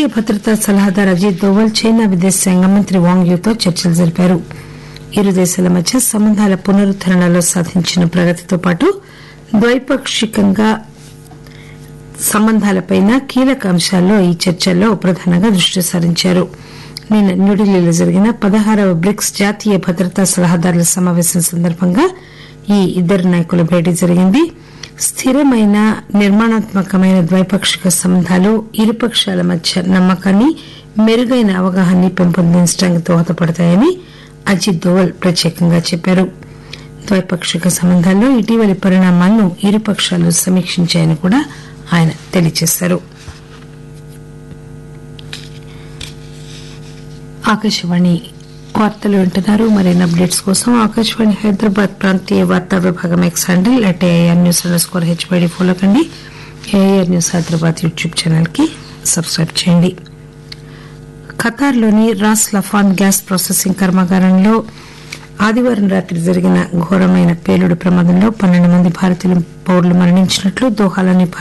జాతీయ భద్రతా సలహాదారు అజిత్ దోవల్ చైనా విదేశాంగ మంత్రి వాంగ్ యూతో చర్చలు జరిపారు ఇరు దేశాల మధ్య సంబంధాల పునరుద్దరణలో సాధించిన ప్రగతితో పాటు ద్వైపాక్షికంగా సంబంధాలపై కీలక అంశాల్లో ఈ చర్చల్లో ప్రధానంగా దృష్టి సారించారు నిన్న న్యూఢిల్లీలో జరిగిన పదహారవ బ్రిక్స్ జాతీయ భద్రతా సలహాదారుల సమావేశం సందర్భంగా ఈ ఇద్దరు నాయకుల భేటీ జరిగింది స్థిరమైన నిర్మాణాత్మకమైన ద్వైపాక్షిక సంబంధాలు ఇరుపక్షాల మధ్య నమ్మకాన్ని మెరుగైన అవగాహనని పెంపొందించడానికి దోహదపడతాయని అజిత్ దోవల్ ప్రత్యేకంగా చెప్పారు ద్వైపాక్షిక సంబంధాల్లో ఇటీవలి పరిణామాలను ఇరుపక్షాలు సమీక్షించాయని కూడా ఆయన తెలియజేశారు ఆకాశవాణి వార్తలు వింటున్నారు మరిన్ని అప్డేట్స్ కోసం ఆకాశవాణి హైదరాబాద్ ప్రాంతీయ వార్తా విభాగం X handle at AIR news underscore HYD follow కండి AIR news Hyderabad YouTube channel కి సబ్స్క్రైబ్ చేయండి ఖతార్లోని రాస్ లఫాన్ గ్యాస్ ప్రాసెసింగ్ కర్మాగారంలో ఆదివారం రాత్రి జరిగిన ఘోరమైన పేలుడు ప్రమాదంలో పన్నెండు మంది భారతీయ పౌరులు మరణించినట్లు దోహాలోని